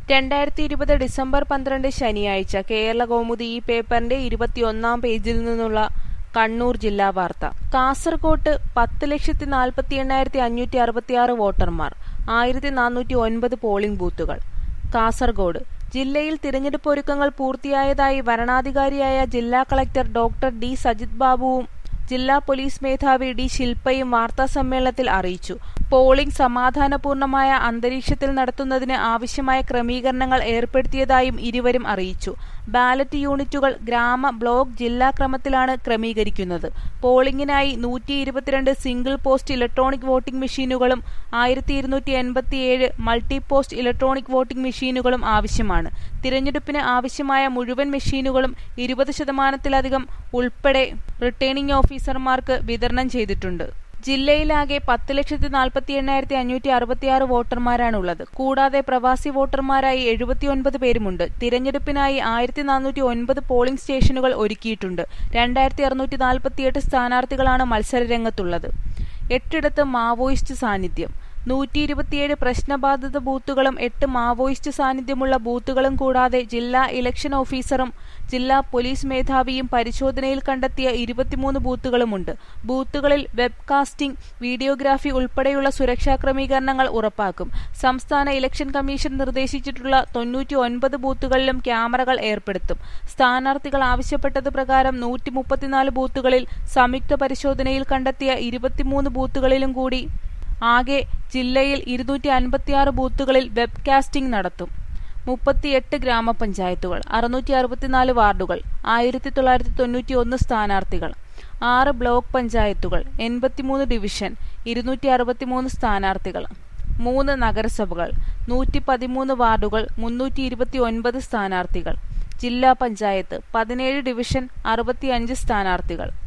രണ്ടായിരത്തി ഇരുപത് ഡിസംബർ പന്ത്രണ്ട് ശനിയാഴ്ച കേരള കൗമുദി ഈ പേപ്പറിന്റെ ഇരുപത്തിയൊന്നാം പേജിൽ നിന്നുള്ള കണ്ണൂർ ജില്ലാ വാർത്ത കാസർകോട്ട് പത്ത് ലക്ഷത്തി നാൽപ്പത്തി എണ്ണായിരത്തി അഞ്ഞൂറ്റി അറുപത്തിയാറ് വോട്ടർമാർ ആയിരത്തി നാനൂറ്റി ഒൻപത് പോളിംഗ് ബൂത്തുകൾ കാസർഗോഡ് ജില്ലയിൽ തിരഞ്ഞെടുപ്പ് ഒരുക്കങ്ങൾ പൂർത്തിയായതായി വരണാധികാരിയായ ജില്ലാ കളക്ടർ ഡോക്ടർ ഡി സജിത് ബാബുവും ജില്ലാ പോലീസ് മേധാവി ഡി ശില്പയും വാർത്താസമ്മേളനത്തിൽ അറിയിച്ചു പോളിംഗ് സമാധാനപൂർണമായ അന്തരീക്ഷത്തിൽ നടത്തുന്നതിന് ആവശ്യമായ ക്രമീകരണങ്ങൾ ഏർപ്പെടുത്തിയതായും ഇരുവരും അറിയിച്ചു ബാലറ്റ് യൂണിറ്റുകൾ ഗ്രാമ ബ്ലോക്ക് ജില്ലാ ക്രമത്തിലാണ് ക്രമീകരിക്കുന്നത് പോളിംഗിനായി നൂറ്റി ഇരുപത്തിരണ്ട് സിംഗിൾ പോസ്റ്റ് ഇലക്ട്രോണിക് വോട്ടിംഗ് മെഷീനുകളും ആയിരത്തി ഇരുന്നൂറ്റി എൺപത്തിയേഴ് മൾട്ടി പോസ്റ്റ് ഇലക്ട്രോണിക് വോട്ടിംഗ് മെഷീനുകളും ആവശ്യമാണ് തിരഞ്ഞെടുപ്പിന് ആവശ്യമായ മുഴുവൻ മെഷീനുകളും ഇരുപത് ശതമാനത്തിലധികം ഉൾപ്പെടെ റിട്ടേണിംഗ് ഓഫീസർമാർക്ക് വിതരണം ചെയ്തിട്ടുണ്ട് ജില്ലയിലാകെ പത്ത് ലക്ഷത്തി നാൽപ്പത്തി എണ്ണായിരത്തി അഞ്ഞൂറ്റി അറുപത്തിയാറ് വോട്ടർമാരാണുള്ളത് കൂടാതെ പ്രവാസി വോട്ടർമാരായി എഴുപത്തിയൊൻപത് പേരുമുണ്ട് തിരഞ്ഞെടുപ്പിനായി ആയിരത്തി നാനൂറ്റി ഒൻപത് പോളിംഗ് സ്റ്റേഷനുകൾ ഒരുക്കിയിട്ടുണ്ട് രണ്ടായിരത്തി അറുന്നൂറ്റി നാൽപ്പത്തിയെട്ട് സ്ഥാനാർത്ഥികളാണ് മത്സരരംഗത്തുള്ളത് എട്ടിടത്ത് മാവോയിസ്റ്റ് സാന്നിധ്യം നൂറ്റി ഇരുപത്തിയേഴ് പ്രശ്നബാധിത ബൂത്തുകളും എട്ട് മാവോയിസ്റ്റ് സാന്നിധ്യമുള്ള ബൂത്തുകളും കൂടാതെ ജില്ലാ ഇലക്ഷൻ ഓഫീസറും ജില്ലാ പോലീസ് മേധാവിയും പരിശോധനയിൽ കണ്ടെത്തിയ ഇരുപത്തിമൂന്ന് ബൂത്തുകളുമുണ്ട് ബൂത്തുകളിൽ വെബ്കാസ്റ്റിംഗ് വീഡിയോഗ്രാഫി ഉൾപ്പെടെയുള്ള സുരക്ഷാ ക്രമീകരണങ്ങൾ ഉറപ്പാക്കും സംസ്ഥാന ഇലക്ഷൻ കമ്മീഷൻ നിർദ്ദേശിച്ചിട്ടുള്ള തൊണ്ണൂറ്റി ഒൻപത് ബൂത്തുകളിലും ക്യാമറകൾ ഏർപ്പെടുത്തും സ്ഥാനാർത്ഥികൾ ആവശ്യപ്പെട്ടത് പ്രകാരം നൂറ്റി മുപ്പത്തിനാല് ബൂത്തുകളിൽ സംയുക്ത പരിശോധനയിൽ കണ്ടെത്തിയ ഇരുപത്തിമൂന്ന് ബൂത്തുകളിലും കൂടി ആകെ ജില്ലയിൽ ഇരുന്നൂറ്റി അൻപത്തിയാറ് ബൂത്തുകളിൽ വെബ്കാസ്റ്റിംഗ് നടത്തും മുപ്പത്തിയെട്ട് ഗ്രാമപഞ്ചായത്തുകൾ അറുന്നൂറ്റി അറുപത്തിനാല് വാർഡുകൾ ആയിരത്തി തൊള്ളായിരത്തി തൊണ്ണൂറ്റി ഒന്ന് സ്ഥാനാർത്ഥികൾ ആറ് ബ്ലോക്ക് പഞ്ചായത്തുകൾ എൺപത്തിമൂന്ന് ഡിവിഷൻ ഇരുന്നൂറ്റി അറുപത്തിമൂന്ന് സ്ഥാനാർത്ഥികൾ മൂന്ന് നഗരസഭകൾ നൂറ്റി പതിമൂന്ന് വാർഡുകൾ മുന്നൂറ്റി ഇരുപത്തി ഒൻപത് സ്ഥാനാർത്ഥികൾ ജില്ലാ പഞ്ചായത്ത് പതിനേഴ് ഡിവിഷൻ അറുപത്തിയഞ്ച് സ്ഥാനാർത്ഥികൾ